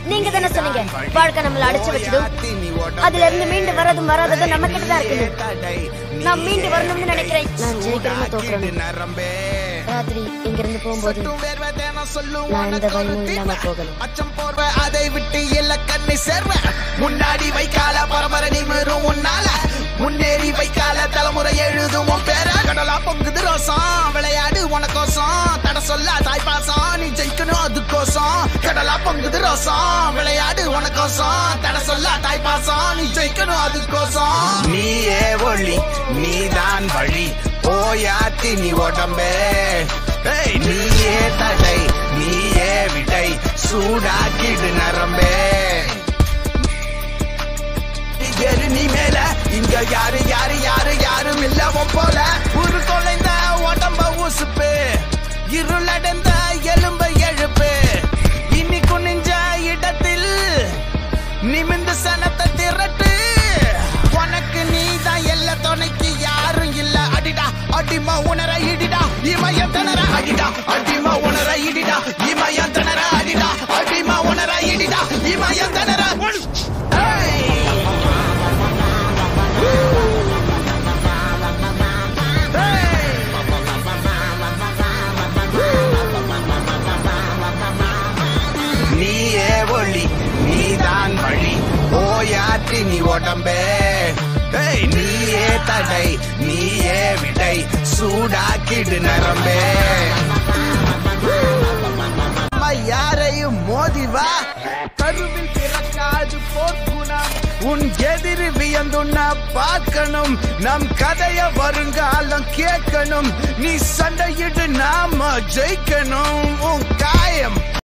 நீங்க தானே சொன்னீங்க வாழ்க்கை நம்மள அடைச்சு வச்சதும் அதுல இருந்து மீண்டு வரதும் வராததும் நம்ம கிட்ட தான் இருக்குது நான் மீண்டு வரணும்னு நினைக்கிறேன் நான் ஜெயிக்கிறேன்னு தோக்குறேன் ராத்திரி இங்க இருந்து போகும்போது நான் எந்த பயமும் இல்லாம போகணும் அச்சம் போர்வ அதை விட்டு இல்ல கண்ணை சேர்வ முன்னாடி வைக்கால பரம்பரை நிமிரும் உன்னால முன்னேறி வைக்கால தலைமுறை எழுதும் உன் பேர கடலா பொங்குது ரோசம் விளையாடு உனக்கோசம் தட சொல்ல தாய்ப்பாசம் நீ ஜெயிக்கணும் அதுக்கோசம் கடலா பொங்குது ரோசம் விளையாடு உனக்கோசம் தட சொல்ல தாய்ப்பாசம் நீ ஜெயிக்கணும் அதுக்கோசம் நீயே ஒளி நீதான் வழி போயாத்தி நீ உடம்பே ஏய், நீயே தடை நீயே விடை சூடாக்கிடு நரம்பே ஏறு நீ மேல இங்க யாரு யாரு யாரு யாரும் இல்ல உன் போல ஒரு தொலைந்த உடம்ப உசுப்பு இருளடைந்த எலும்ப எழுப்பு இனி குனிஞ்ச இடத்தில் நிமிந்து சனத்தை திரட்டு உனக்கு நீதான் எல்லா துணைக்கு யாரும் இல்ல அடிடா அடிமா உணர இடிடா இமயம் திணற அடிடா அடிமா உணர இடிடா இமயம் திணற அடிடா அடிமா உணர இடிடா இமயம் திணற ஏய்! நீயே ஒளி நீதான் வழி ஓயாற்றி நீ உடம்பே ஏய், நீயே தடை நீயே விடை சூடாக்கிடு நரம்பே அம்மா யாரையும் மோதி வா கருவில் பிறக்காது போர்க்குணம் உன் எதிரி வியந்துண்ண பார்க்கணும் நம் கதைய வருங்காலம் கேட்கணும் நீ சண்டையிட்டு நாம ஜெயிக்கணும் உன் காயம்